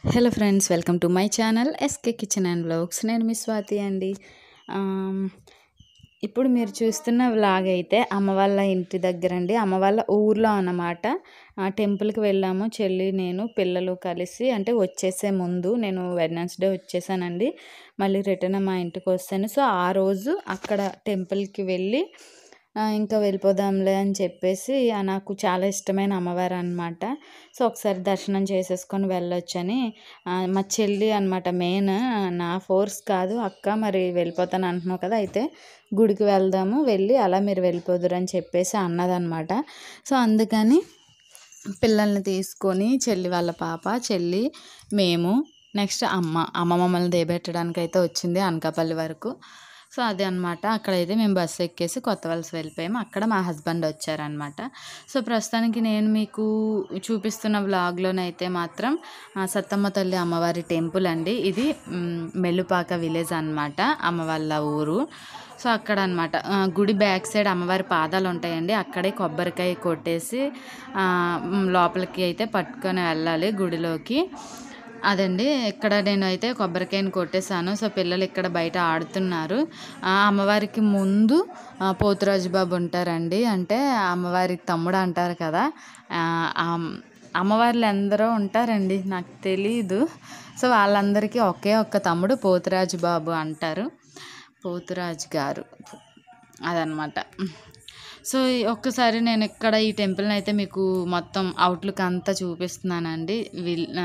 Hello friends welcome to my channel SK kitchen and blogs నేను మీ స్వాతి అండి ఆమ్, ఇప్పుడు మీరు చూస్తున్న వ్లాగ్ అయితే అమ్మ వాళ్ళ ఇంటి దగ్గర అండి అమ్మ వాళ్ళ ఊర్లో అన్నమాట ఆ టెంపుల్కి వెళ్ళాము చెల్లి నేను పిల్లలు కలిసి అంటే వచ్చేసే ముందు నేను వెడ్నెస్డే వచ్చేసానండి మళ్ళీ రిటర్న్ మా ఇంటికి వస్తాను సో ఆ రోజు అక్కడ టెంపుల్కి వెళ్ళి ఆ, ఇంకా వెళ్ళిపోదాంలే అని చెప్పేసి ఆ, నాకు చాలా ఇష్టమైన అమ్మవారు అనమాట సో ఒకసారి దర్శనం చేసేసుకొని వెళ్ళొచ్చని ఆ, మా చెల్లి అనమాట మెయిన్ నా ఫోర్స్ కాదు అక్క మరి వెళ్ళిపోతాను అంటున్నావు కదా అయితే గుడికి వెళ్దాము వెళ్ళి అలా మీరు వెళ్ళిపోదురు అని చెప్పేసి అన్నదనమాట సో అందుకని పిల్లల్ని తీసుకొని చెల్లి వాళ్ళ పాప చెల్లి మేము నెక్స్ట్ అమ్మ అమ్మ మమ్మల్ని దేబెట్టడానికి అయితే వచ్చింది అనకాపల్లి వరకు సో అదే అనమాట అక్కడైతే మేము బస్సు ఎక్కేసి కొత్త వలస వెళ్ళిపోయాము అక్కడ మా హస్బెండ్ వచ్చారనమాట సో ప్రస్తుతానికి నేను మీకు చూపిస్తున్న వ్లాగ్లోనైతే మాత్రం ఆ, సత్తమ్మ తల్లి అమ్మవారి టెంపుల్ అండి ఇది మ్, మెల్లుపాక విలేజ్ అన్నమాట అమ్మ వాళ్ళ ఊరు సో అక్కడ అనమాట గుడి బ్యాక్ సైడ్ అమ్మవారి పాదాలు ఉంటాయండి అక్కడే కొబ్బరికాయ కొట్టేసి ఆ, మ్, లోపలికి అయితే పట్టుకొని వెళ్ళాలి గుడిలోకి అదండి ఇక్కడ నేను అయితే కొబ్బరికాయని కొట్టేశాను సో పిల్లలు ఇక్కడ బయట ఆడుతున్నారు ఆ అమ్మవారికి ముందు ఆ, పోతురాజు బాబు ఉంటారండి అంటే అమ్మవారి తమ్ముడు అంటారు కదా ఆ, ఆ- అమ్మవార్లు ఎందరో ఉంటారండి నాకు తెలీదు సో వాళ్ళందరికీ ఒకే ఒక్క తమ్ముడు పోతురాజు బాబు అంటారు పోతురాజు గారు అదనమాట సో ఈ ఒక్కసారి నేను ఇక్కడ ఈ టెంపుల్ని అయితే మీకు మొత్తం అవుట్లుక్ అంతా చూపిస్తున్నానండి విల్ ఆ,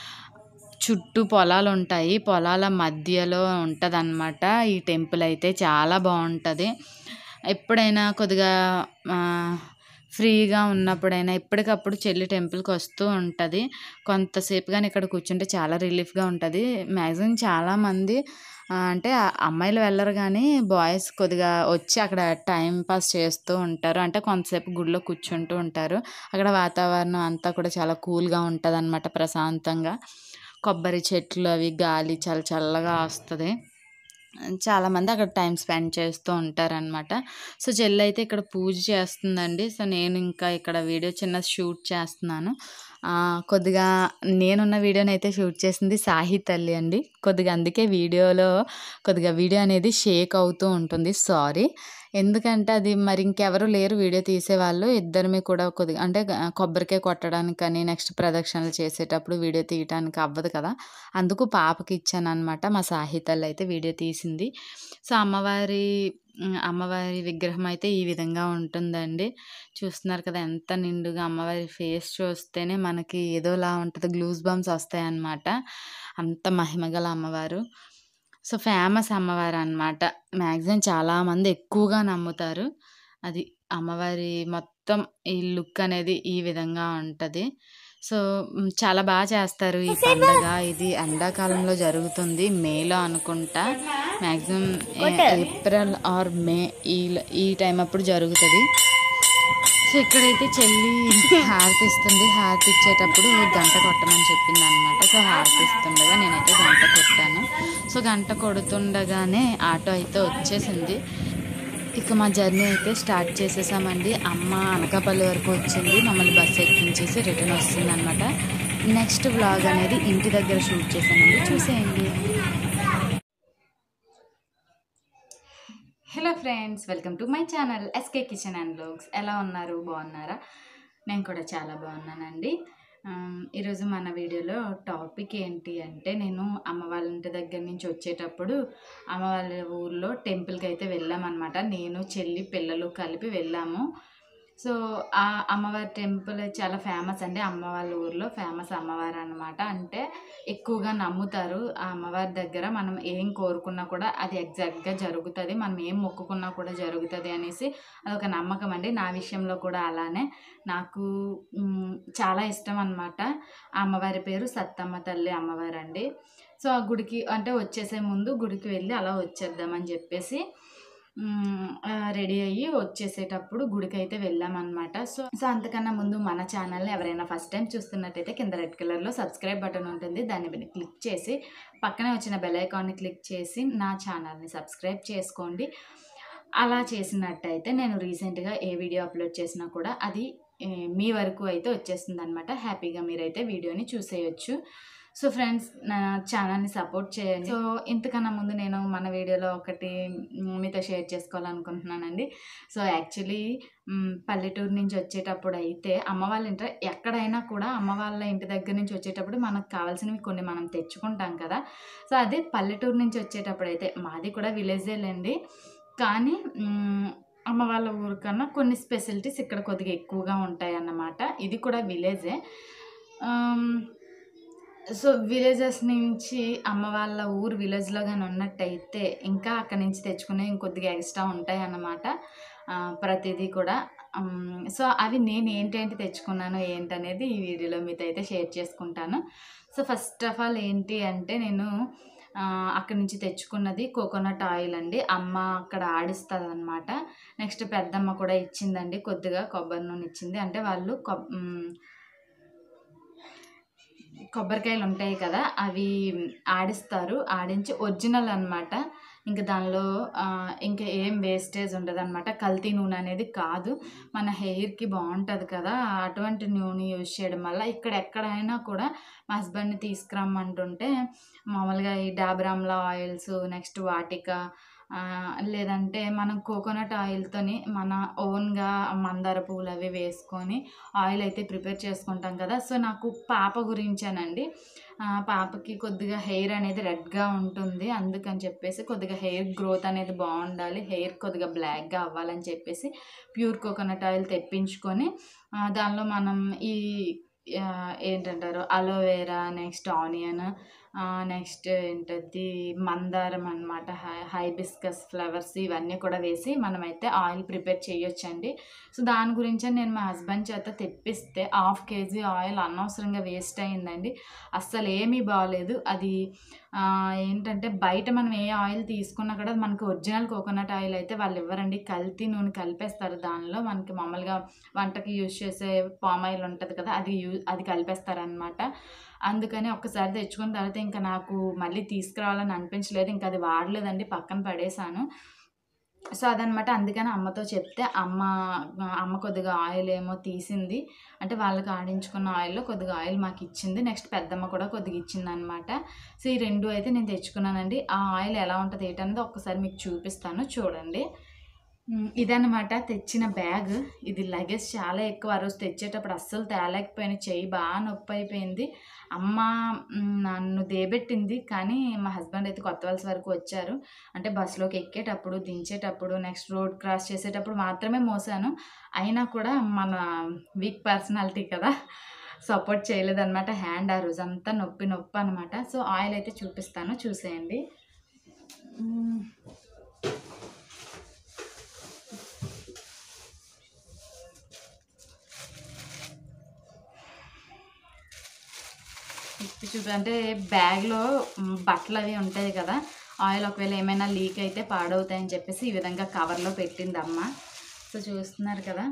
చుట్టూ పొలాలు ఉంటాయి పొలాల మధ్యలో ఉంటుందన్నమాట ఈ టెంపుల్ అయితే చాలా బాగుంటుంది ఎప్పుడైనా కొద్దిగా ఆ, ఫ్రీగా ఉన్నప్పుడైనా ఎప్పటికప్పుడు చెల్లి టెంపుల్కి వస్తూ ఉంటుంది కొంతసేపు కానీ ఇక్కడ కూర్చుంటే చాలా రిలీఫ్గా ఉంటుంది మ్యాక్సిమం చాలామంది ఆ, అంటే ఆ అమ్మాయిలు వెళ్ళరు కానీ బాయ్స్ కొద్దిగా వచ్చి అక్కడ టైం పాస్ చేస్తూ ఉంటారు అంటే కొంతసేపు గుడిలో కూర్చుంటూ ఉంటారు అక్కడ వాతావరణం అంతా కూడా చాలా కూల్గా ఉంటుంది అనమాట ప్రశాంతంగా కొబ్బరి చెట్లు అవి గాలి చాలా చల్లగా వస్తుంది చాలామంది అక్కడ టైం స్పెండ్ చేస్తూ ఉంటారనమాట సో చెల్లి అయితే ఇక్కడ పూజ చేస్తుందండి సో నేను ఇంకా ఇక్కడ వీడియో చిన్న షూట్ చేస్తున్నాను ఆ, కొద్దిగా నేనున్న వీడియోని అయితే షూట్ చేసింది సాహి తల్లి అండి కొద్దిగా అందుకే వీడియోలో కొద్దిగా వీడియో అనేది షేక్ అవుతూ ఉంటుంది సారీ ఎందుకంటే అది మరి ఇంకెవరు లేరు వీడియో తీసేవాళ్ళు ఇద్దరిమి కూడా కొద్దిగా అంటే ఆ, కొబ్బరికాయ కొట్టడానికి కానీ నెక్స్ట్ ప్రదక్షిణలు చేసేటప్పుడు వీడియో తీయడానికి అవ్వదు కదా అందుకు పాపకి ఇచ్చాను అనమాట మా సాహితల్ అయితే వీడియో తీసింది సో అమ్మవారి ఉమ్, అమ్మవారి విగ్రహం అయితే ఈ విధంగా ఉంటుందండి చూస్తున్నారు కదా ఎంత నిండుగా అమ్మవారి ఫేస్ చూస్తేనే మనకి ఏదోలా ఉంటుంది గ్లూస్ బంప్స్ వస్తాయి అన్నమాట అంత మహిమగల అమ్మవారు సో ఫేమస్ అమ్మవారు అనమాట మ్యాక్సిమం చాలామంది ఎక్కువగా నమ్ముతారు అది అమ్మవారి మొత్తం ఈ లుక్ అనేది ఈ విధంగా ఉంటుంది సో మ్, చాలా బాగా చేస్తారు ఈ పండగ ఇది ఎండాకాలంలో జరుగుతుంది మేలో అనుకుంటా మ్యాక్సిమం ఏప్రిల్ ఆర్ మే ఈ ఈ టైం అప్పుడు జరుగుతుంది సో ఇక్కడైతే చెల్లి హారతి ఇస్తుంది హారతి ఇచ్చేటప్పుడు గంట కొట్టమని చెప్పింది అనమాట సో హారతి ఇస్తుండగా నేనైతే గంట కొట్టాను సో గంట కొడుతుండగానే ఆటో అయితే వచ్చేసింది ఇక మా జర్నీ అయితే స్టార్ట్ చేసేసామండి అమ్మ అనకాపల్లి వరకు వచ్చింది మమ్మల్ని బస్సు ఎక్కించేసి రిటర్న్ వస్తుంది అనమాట నెక్స్ట్ వ్లాగ్ అనేది ఇంటి దగ్గర షూట్ చేశానండి చూసేయండి hello friends welcome to my channel SK kitchen and blogs ఎలా ఉన్నారు బాగున్నారా నేను కూడా చాలా బాగున్నానండి ఆమ్, ఈరోజు మన వీడియోలో టాపిక్ ఏంటి అంటే నేను అమ్మ వాళ్ళ ఇంటి దగ్గర నుంచి వచ్చేటప్పుడు అమ్మ వాళ్ళ ఊర్లో టెంపుల్కి అయితే వెళ్ళామన్నమాట నేను చెల్లి పిల్లలు కలిపి వెళ్ళాము సో ఆ అమ్మవారి టెంపుల్ చాలా ఫేమస్ అండి అమ్మ వాళ్ళ ఊర్లో ఫేమస్ అమ్మవారు అనమాట అంటే ఎక్కువగా నమ్ముతారు ఆ అమ్మవారి దగ్గర మనం ఏం కోరుకున్నా కూడా అది ఎగ్జాక్ట్గా జరుగుతుంది మనం ఏం మొక్కుకున్నా కూడా జరుగుతుంది అనేసి అదొక నమ్మకం అండి నా విషయంలో కూడా అలానే నాకు మ్, చాలా ఇష్టం అనమాట ఆ అమ్మవారి పేరు సత్తమ్మ తల్లి అమ్మవారు అండి సో ఆ గుడికి అంటే వచ్చేసే ముందు గుడికి వెళ్ళి అలా వచ్చేద్దామని చెప్పేసి రెడీ అయ్యి వచ్చేసేటప్పుడు గుడికి అయితే వెళ్ళామన్నమాట సో సో అంతకన్నా ముందు మన ఛానల్ని ఎవరైనా ఫస్ట్ టైం చూస్తున్నట్టయితే కింద రెడ్ కలర్లో సబ్స్క్రైబ్ బటన్ ఉంటుంది దాన్ని మీద క్లిక్ చేసి పక్కనే వచ్చిన బెల్ ఐకాన్ని క్లిక్ చేసి నా ఛానల్ని సబ్స్క్రైబ్ చేసుకోండి అలా చేసినట్టయితే నేను రీసెంట్గా ఏ వీడియో అప్లోడ్ చేసినా కూడా అది ఏ, మీ వరకు అయితే వచ్చేస్తుంది అనమాట హ్యాపీగా మీరైతే వీడియోని చూసేయచ్చు సో ఫ్రెండ్స్ నా ఛానల్ని సపోర్ట్ చేయండి సో ఇంతకన్నా ముందు నేను మన వీడియోలో ఒకటి మ్, మీతో షేర్ చేసుకోవాలనుకుంటున్నానండి సో యాక్చువల్లీ మ్, పల్లెటూరు నుంచి వచ్చేటప్పుడు అయితే అమ్మ వాళ్ళ ఇంట ఎక్కడైనా కూడా అమ్మ వాళ్ళ ఇంటి దగ్గర నుంచి వచ్చేటప్పుడు మనకు కావాల్సినవి కొన్ని మనం తెచ్చుకుంటాం కదా సో అదే పల్లెటూరు నుంచి వచ్చేటప్పుడు అయితే మాది కూడా విలేజేలేండి కానీ మ్, అమ్మ వాళ్ళ ఊరు కన్నా కొన్ని స్పెషాలిటీస్ ఇక్కడ కొద్దిగా ఎక్కువగా ఉంటాయి అన్నమాట ఇది కూడా విలేజే ఆమ్, సో విలేజెస్ నుంచి అమ్మ వాళ్ళ ఊరు విలేజ్లో కానీ ఉన్నట్టయితే ఇంకా అక్కడి నుంచి తెచ్చుకునే ఇంకొద్దిగా ఎక్స్ట్రా ఉంటాయి అన్నమాట ఆ, ప్రతిదీ కూడా ఆమ్, సో అవి నేను ఏంటేంటి తెచ్చుకున్నాను ఏంటనేది ఈ వీడియోలో మీతో అయితే షేర్ చేసుకుంటాను సో ఫస్ట్ ఆఫ్ ఆల్ ఏంటి అంటే నేను ఆ, అక్కడి నుంచి తెచ్చుకున్నది కోకోనట్ ఆయిల్ అండి అమ్మ అక్కడ ఆడిస్తుంది అనమాట నెక్స్ట్ పెద్దమ్మ కూడా ఇచ్చిందండి కొద్దిగా కొబ్బరి నూనె ఇచ్చింది అంటే వాళ్ళు కొబ్ మ్, కొబ్బరికాయలు ఉంటాయి కదా అవి ఆడిస్తారు ఆడించి ఒరిజినల్ అన్నమాట ఇంకా దానిలో ఆ, ఇంకా ఏం వేస్టేజ్ ఉండదు అనమాట కల్తీ నూనె అనేది కాదు మన హెయిర్కి బాగుంటుంది కదా అటువంటి నూనె యూజ్ చేయడం వల్ల ఇక్కడ ఎక్కడైనా కూడా మా హస్బెండ్ని తీసుకురమ్మంటుంటే మామూలుగా ఈ డాబరామ్లా ఆయిల్స్ నెక్స్ట్ వాటిక ఆ, లేదంటే మనం కోకోనట్ ఆయిల్తోని మన ఓన్గా మందార పువ్వులు అవి వేసుకొని ఆయిల్ అయితే ప్రిపేర్ చేసుకుంటాం కదా సో నాకు పాప గురించేనండి ఆ, పాపకి కొద్దిగా హెయిర్ అనేది రెడ్గా ఉంటుంది అందుకని చెప్పేసి కొద్దిగా హెయిర్ గ్రోత్ అనేది బాగుండాలి హెయిర్ కొద్దిగా బ్లాక్గా అవ్వాలని చెప్పేసి ప్యూర్ కోకోనట్ ఆయిల్ తెప్పించుకొని ఆ, దానిలో మనం ఈ ఆ, ఏంటంటారు అలోవేరా నెక్స్ట్ ఆనియన్ నెక్స్ట్ ఏంటది మందారం అనమాట హై హైబిస్కస్ ఫ్లవర్స్ ఇవన్నీ కూడా వేసి మనమైతే ఆయిల్ ప్రిపేర్ చేయొచ్చండి సో దాని గురించి నేను మా హస్బెండ్ చేత తెప్పిస్తే హాఫ్ కేజీ ఆయిల్ అనవసరంగా వేస్ట్ అయిందండి అస్సలు ఏమీ బాగాలేదు అది ఆ, ఏంటంటే బయట మనం ఏ ఆయిల్ తీసుకున్నా కూడా మనకి ఒరిజినల్ కోకోనట్ ఆయిల్ అయితే వాళ్ళు ఇవ్వరండి కల్తీ నూనె కలిపేస్తారు దానిలో మనకి మామూలుగా వంటకి యూజ్ చేసే పామ్ ఆయిల్ ఉంటుంది కదా అది యూ అది కలిపేస్తారనమాట అందుకని ఒక్కసారి తెచ్చుకున్న తర్వాత ఇంకా నాకు మళ్ళీ తీసుకురావాలని అనిపించలేదు ఇంకా అది వాడలేదండి పక్కన పడేశాను సో అదనమాట అందుకని అమ్మతో చెప్తే అమ్మ అమ్మ కొద్దిగా ఆయిల్ ఏమో తీసింది అంటే వాళ్ళకి ఆడించుకున్న ఆయిల్లో కొద్దిగా ఆయిల్ మాకు ఇచ్చింది నెక్స్ట్ పెద్దమ్మ కూడా కొద్దిగా ఇచ్చింది అనమాట సో ఈ రెండు అయితే నేను తెచ్చుకున్నానండి ఆ ఆయిల్ ఎలా ఉంటుంది ఏంటనేది ఒక్కసారి మీకు చూపిస్తాను చూడండి ఉమ్, ఇదన్నమాట తెచ్చిన బ్యాగ్ ఇది లగేజ్ చాలా ఎక్కువ ఆ రోజు తెచ్చేటప్పుడు అస్సలు తేలేకపోయిన చెయ్యి బాగా నొప్పి అయిపోయింది అమ్మ ఉమ్, నన్ను దేబెట్టింది కానీ మా హస్బెండ్ అయితే కొత్త వలస వరకు వచ్చారు అంటే బస్సులోకి ఎక్కేటప్పుడు దించేటప్పుడు నెక్స్ట్ రోడ్ క్రాస్ చేసేటప్పుడు మాత్రమే మోసాను అయినా కూడా మన వీక్ పర్సనాలిటీ కదా సపోర్ట్ చేయలేదన్నమాట హ్యాండ్ ఆ రోజంతా నొప్పి నొప్పి అనమాట సో ఆయిల్ అయితే చూపిస్తాను చూసేయండి ఉమ్. ఇప్పి చూపి అంటే బ్యాగ్లో మ్, బట్టలు అవి ఉంటాయి కదా ఆయిల్ ఒకవేళ ఏమైనా లీక్ అయితే పాడవుతాయని చెప్పేసి ఈ విధంగా కవర్లో పెట్టింది అమ్మ సో చూస్తున్నారు కదా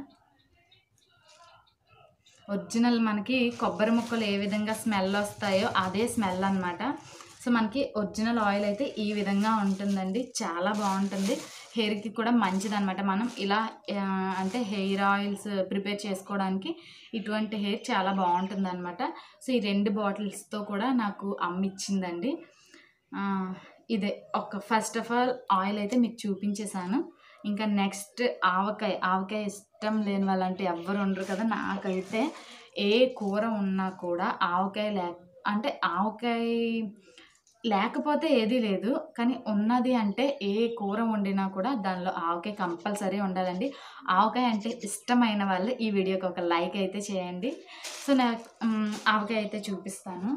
ఒరిజినల్ మనకి కొబ్బరి ముక్కలు ఏ విధంగా స్మెల్ వస్తాయో అదే స్మెల్ అన్నమాట సో మనకి ఒరిజినల్ ఆయిల్ అయితే ఈ విధంగా ఉంటుందండి చాలా బాగుంటుంది హెయిర్కి కూడా మంచిదన్నమాట మనం ఇలా ఆ, అంటే హెయిర్ ఆయిల్స్ ప్రిపేర్ చేసుకోవడానికి ఇటువంటి హెయిర్ చాలా బాగుంటుంది అనమాట సో ఈ రెండు బాటిల్స్తో కూడా నాకు అమ్మ ఇచ్చిందండి ఆ, ఇదే ఒక ఫస్ట్ ఆఫ్ ఆల్ ఆయిల్ అయితే మీకు చూపించేశాను ఇంకా నెక్స్ట్ ఆవకాయ ఆవకాయ ఇష్టం లేని వాళ్ళంటే ఎవ్వరు ఉండరు కదా నాకైతే ఏ కూర ఉన్నా కూడా ఆవకాయ లే అంటే ఆవకాయ లేకపోతే ఏదీ లేదు కానీ ఉన్నది అంటే ఏ కూర వండినా కూడా దానిలో ఆవకాయ కంపల్సరీ ఉండాలండి ఆవకాయ అంటే ఇష్టమైన వాళ్ళు ఈ వీడియోకి ఒక లైక్ అయితే చేయండి సో నాకు మ్, ఆవకాయ అయితే చూపిస్తాను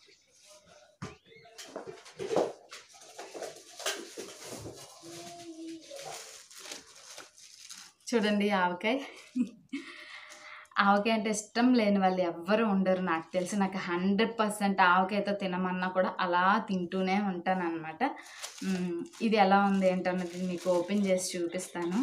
చూడండి ఆవకాయ ఆవకాయ అంటే ఇష్టం లేని వాళ్ళు ఎవ్వరు ఉండరు నాకు తెలిసి నాకు హండ్రెడ్ పర్సెంట్ ఆవకాయతో తినమన్నా కూడా అలా తింటూనే ఉంటాను అనమాట ఇది ఎలా ఉంది ఏంటన్నది మీకు ఓపెన్ చేసి చూపిస్తాను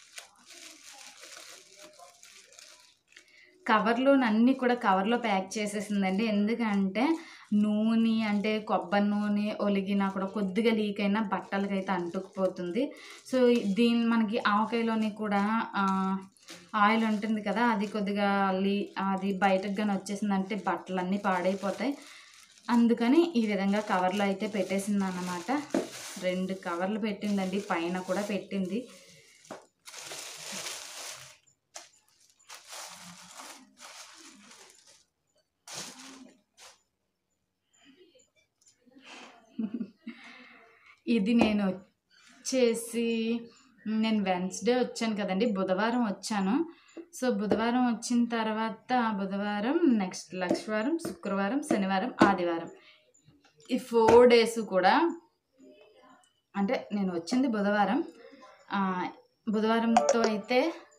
కవర్లో అన్నీ కూడా కవర్లో ప్యాక్ చేసేసిందండి ఎందుకంటే నూనె అంటే కొబ్బరి నూనె ఒలిగినా కూడా కొద్దిగా లీక్ అయినా బట్టలకి అయితే అంటుకుపోతుంది సో దీని మనకి ఆవకాయలోని కూడా ఆ, ఆయిల్ ఉంటుంది కదా అది కొద్దిగా లీ అది బయటకు కానీ వచ్చేసిందంటే బట్టలన్నీ పాడైపోతాయి అందుకని ఈ విధంగా కవర్లో అయితే పెట్టేసింది అన్నమాట రెండు కవర్లు పెట్టిందండి పైన కూడా పెట్టింది ఇది నేను వచ్చేసి నేను వెన్స్డే వచ్చాను కదండి బుధవారం వచ్చాను సో బుధవారం వచ్చిన తర్వాత బుధవారం నెక్స్ట్ లక్షవారం శుక్రవారం శనివారం ఆదివారం ఈ ఫోర్ డేస్ కూడా అంటే నేను వచ్చింది బుధవారం ఆ, బుధవారంతో అయితే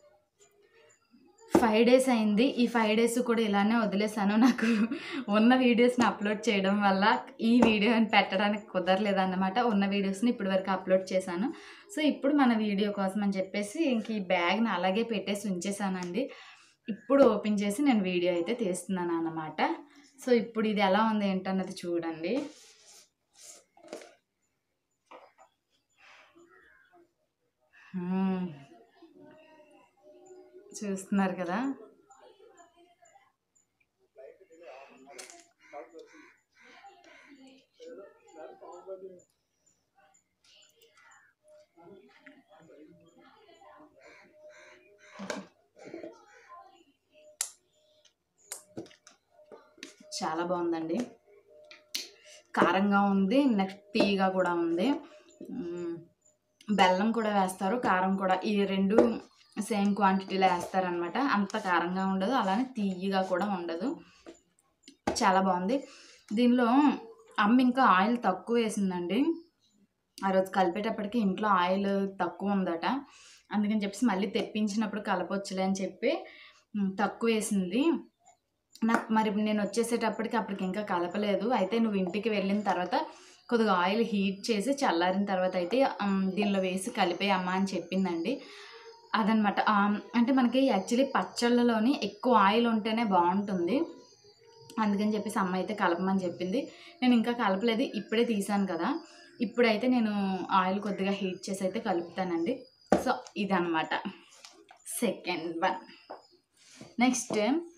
ఫైవ్ డేస్ అయింది ఈ ఫైవ్ డేస్ కూడా ఇలానే వదిలేసాను నాకు ఉన్న వీడియోస్ని అప్లోడ్ చేయడం వల్ల ఈ వీడియోని పెట్టడానికి కుదరలేదన్నమాట ఉన్న వీడియోస్ని ఇప్పటి వరకు అప్లోడ్ చేశాను సో ఇప్పుడు మన వీడియో కోసం అని చెప్పేసి ఇంక ఈ బ్యాగ్ని అలాగే పెట్టేసి ఉంచేసానండి ఇప్పుడు ఓపెన్ చేసి నేను వీడియో అయితే తీస్తున్నాను అన్నమాట సో ఇప్పుడు ఇది ఎలా ఉంది ఏంటన్నది చూడండి మ్మ్. చూస్తున్నారు కదా చాలా బాగుందండి కారంగా ఉంది నెక్స్ట్ తీయగా కూడా ఉంది మ్మ్. బెల్లం కూడా వేస్తారు కారం కూడా ఈ రెండు సేమ్ క్వాంటిటీలో వేస్తారనమాట అంత కారంగా ఉండదు అలానే తీయగా కూడా ఉండదు చాలా బాగుంది దీనిలో అమ్మ ఇంకా ఆయిల్ తక్కువ వేసిందండి ఆ రోజు కలిపేటప్పటికి ఇంట్లో ఆయిల్ తక్కువ ఉందట అందుకని చెప్పేసి మళ్ళీ తెప్పించినప్పుడు కలపొచ్చులే అని చెప్పి ఉమ్, తక్కువ వేసింది నాకు మరి నేను వచ్చేసేటప్పటికి అప్పటికి ఇంకా కలపలేదు అయితే నువ్వు ఇంటికి వెళ్ళిన తర్వాత కొద్దిగా ఆయిల్ హీట్ చేసి చల్లారిన తర్వాత అయితే ఉమ్, దీనిలో వేసి కలిపే అమ్మ అని చెప్పిందండి అదనమాట అంటే మనకి యాక్చువల్లీ పచ్చళ్ళలోని ఎక్కువ ఆయిల్ ఉంటేనే బాగుంటుంది అందుకని చెప్పేసి అమ్మ అయితే కలపమని చెప్పింది నేను ఇంకా కలపలేదు ఇప్పుడే తీసాను కదా ఇప్పుడైతే నేను ఆయిల్ కొద్దిగా హీట్ చేసి అయితే కలుపుతానండి సో ఇదనమాట second one next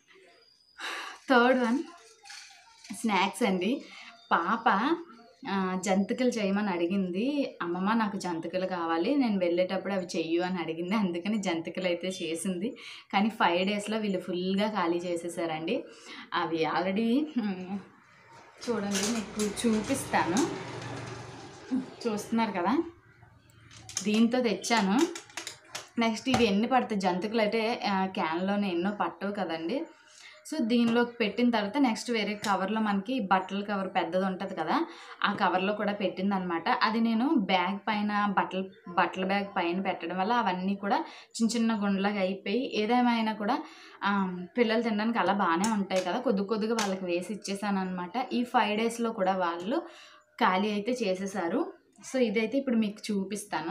third one snacks అండి పాప ఆ, జంతికలు చేయమని అడిగింది అమ్మమ్మ నాకు జంతికలు కావాలి నేను వెళ్ళేటప్పుడు అవి చెయ్యు అని అడిగింది అందుకని జంతికలు అయితే చేసింది కానీ ఫైవ్ డేస్లో వీళ్ళు ఫుల్గా ఖాళీ చేసేసారండి అవి ఆల్రెడీ మ్, చూడండి మీకు చూపిస్తాను చూస్తున్నారు కదా దీంతో తెచ్చాను నెక్స్ట్ ఇవి ఎన్ని పడతాయి జంతికలు అయితే ఆ, క్యాన్లోనే ఎన్నో పట్టవు కదండి సో దీనిలోకి పెట్టిన తర్వాత నెక్స్ట్ వేరే కవర్లో మనకి బట్టల కవర్ పెద్దది ఉంటుంది కదా ఆ కవర్లో కూడా పెట్టింది అనమాట అది నేను బ్యాగ్ పైన బట్టల బట్టల బ్యాగ్ పైన పెట్టడం వల్ల అవన్నీ కూడా చిన్న చిన్న గుండ్లాగా అయిపోయి ఏదేమైనా కూడా ఆ, పిల్లలు తినడానికి అలా బాగానే ఉంటాయి కదా కొద్ది కొద్దిగా వాళ్ళకి వేసి ఇచ్చేసాను అనమాట ఈ ఫైవ్ డేస్లో కూడా వాళ్ళు ఖాళీ అయితే చేసేసారు సో ఇదైతే ఇప్పుడు మీకు చూపిస్తాను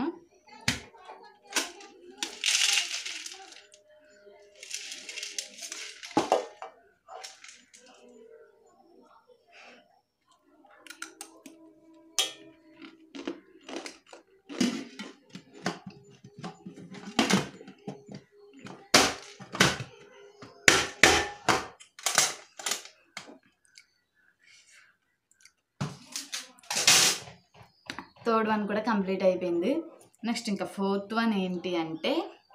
థర్డ్ వన్ కూడా కంప్లీట్ అయిపోయింది నెక్స్ట్ ఇంకా ఫోర్త్ వన్ ఏంటి అంటే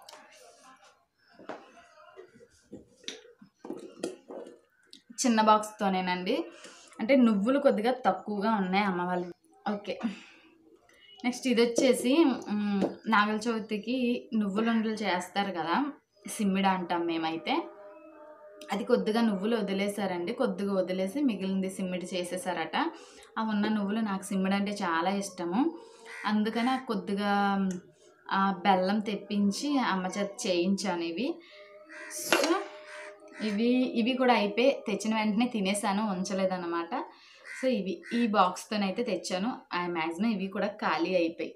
చిన్న బాక్స్తోనేనండి అంటే నువ్వులు కొద్దిగా తక్కువగా ఉన్నాయి అమ్మ వాళ్ళు ఓకే నెక్స్ట్ ఇది వచ్చేసి మ్, నాగల చవితికి నువ్వులుండలు చేస్తారు కదా సిమ్మిడ అంటాం మేమైతే అది కొద్దిగా నువ్వులు వదిలేసారండి కొద్దిగా వదిలేసి మిగిలింది సిమ్మిడి చేసేసారట ఆ ఉన్న నువ్వులు నాకు సిమ్మిడి అంటే చాలా ఇష్టము అందుకని ఆ కొద్దిగా ఆ బెల్లం తెప్పించి అమ్మ చేత చేయించాను ఇవి సో ఇవి ఇవి కూడా అయిపోయి తెచ్చిన వెంటనే తినేసాను ఉంచలేదన్నమాట సో ఇవి ఈ బాక్స్తోనైతే తెచ్చాను ఆ మ్యాక్సిమం ఇవి కూడా ఖాళీ అయిపోయి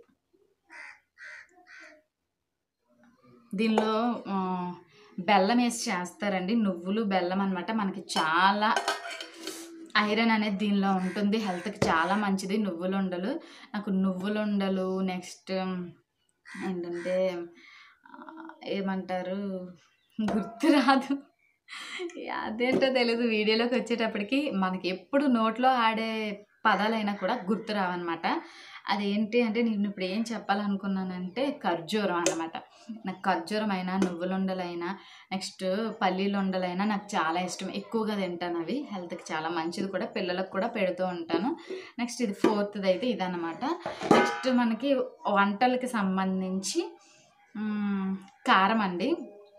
దీనిలో ఆ, బెల్లం వేసి చేస్తారండి నువ్వులు బెల్లం అనమాట మనకి చాలా ఐరన్ అనేది దీనిలో ఉంటుంది హెల్త్కి చాలా మంచిది నువ్వులు ఉండలు నాకు నువ్వులు ఉండలు నెక్స్ట్ ఏంటంటే ఆ, ఏమంటారు గుర్తు రాదు అదేంటో తెలీదు వీడియోలోకి వచ్చేటప్పటికి మనకి ఎప్పుడు నోట్లో ఆడే పదాలైనా కూడా గుర్తు రావన్నమాట అదేంటి అంటే నేను ఇప్పుడు ఏం చెప్పాలనుకున్నానంటే ఖర్జూరం అన్నమాట నాకు ఖర్జూరం అయినా నువ్వులుండలైనా నెక్స్ట్ పల్లీలు ఉండలైనా నాకు చాలా ఇష్టం ఎక్కువగా తింటాను అవి హెల్త్కి చాలా మంచిది కూడా పిల్లలకు కూడా పెడుతూ ఉంటాను నెక్స్ట్ ఇది ఫోర్త్ది అయితే ఇదన్నమాట నెక్స్ట్ మనకి వంటలకి సంబంధించి మ్, కారం అండి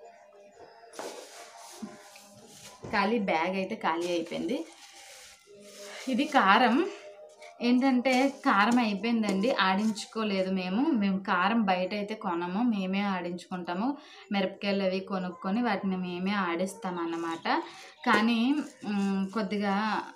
ఖాళీ బ్యాగ్ అయితే ఖాళీ అయిపోయింది ఇది కారం ఏంటంటే కారం అయిపోయిందండి ఆడించుకోలేదు మేము మేము కారం బయట అయితే కొనము మేమే ఆడించుకుంటాము మిరపకాయలు అవి కొనుక్కొని వాటిని మేమే ఆడిస్తాం అన్నమాట కానీ మ్, కొద్దిగా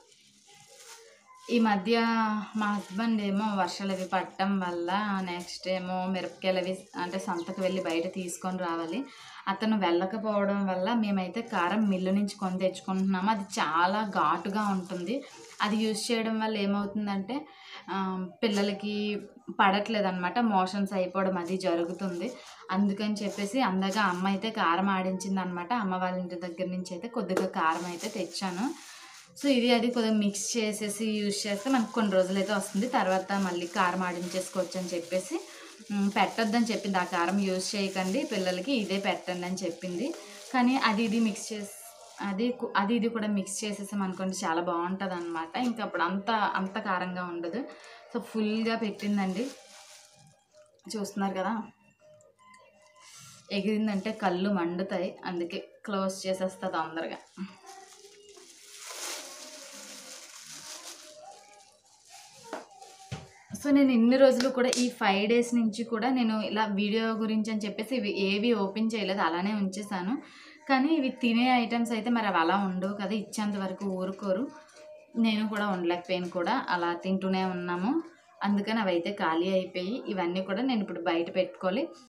ఈ మధ్య మా హస్బెండ్ ఏమో వర్షాలు అవి పడటం వల్ల నెక్స్ట్ ఏమో మిరపకాయలు అవి అంటే సంతకు వెళ్ళి బయట తీసుకొని రావాలి అతను వెళ్ళకపోవడం వల్ల మేమైతే కారం మిల్లు నుంచి కొని తెచ్చుకుంటున్నాము అది చాలా ఘాటుగా ఉంటుంది అది యూజ్ చేయడం వల్ల ఏమవుతుందంటే ఆ, పిల్లలకి పడట్లేదు అనమాట మోషన్స్ అయిపోవడం అది జరుగుతుంది అందుకని చెప్పేసి అందగా అమ్మ అయితే కారం ఆడించింది అనమాట అమ్మ వాళ్ళ ఇంటి దగ్గర నుంచి అయితే కొద్దిగా కారం అయితే తెచ్చాను సో ఇది అది కొద్దిగా మిక్స్ చేసేసి యూజ్ చేస్తే మనకు కొన్ని రోజులైతే వస్తుంది తర్వాత మళ్ళీ కారం ఆడించేసుకోవచ్చు అని చెప్పేసి మ్, పెట్టొద్దని చెప్పింది ఆ కారం యూజ్ చేయకండి పిల్లలకి ఇదే పెట్టండి అని చెప్పింది కానీ అది ఇది మిక్స్ చేసి అది కు- అది ఇది కూడా మిక్స్ చేసేసాం అనుకోండి చాలా బాగుంటుంది అనమాట ఇంకా అప్పుడు అంత అంత కారంగా ఉండదు సో ఫుల్గా పెట్టిందండి చూస్తున్నారు కదా ఎగిరిందంటే కళ్ళు మండుతాయి అందుకే క్లోజ్ చేసేస్తా తొందరగా సో నేను ఇన్ని రోజులు కూడా ఈ ఫైవ్ డేస్ నుంచి కూడా నేను ఇలా వీడియో గురించి అని చెప్పేసి ఇవి ఏవి ఓపెన్ చేయలేదు అలానే ఉంచేసాను కానీ ఇవి తినే ఐటమ్స్ అయితే మరి అవి అలా ఉండవు కదా ఇచ్చేంత వరకు ఊరుకోరు నేను కూడా ఉండలేకపోయాను కూడా అలా తింటూనే ఉన్నాము అందుకని అవి అయితే ఖాళీ అయిపోయి ఇవన్నీ కూడా నేను ఇప్పుడు బయట పెట్టుకోవాలి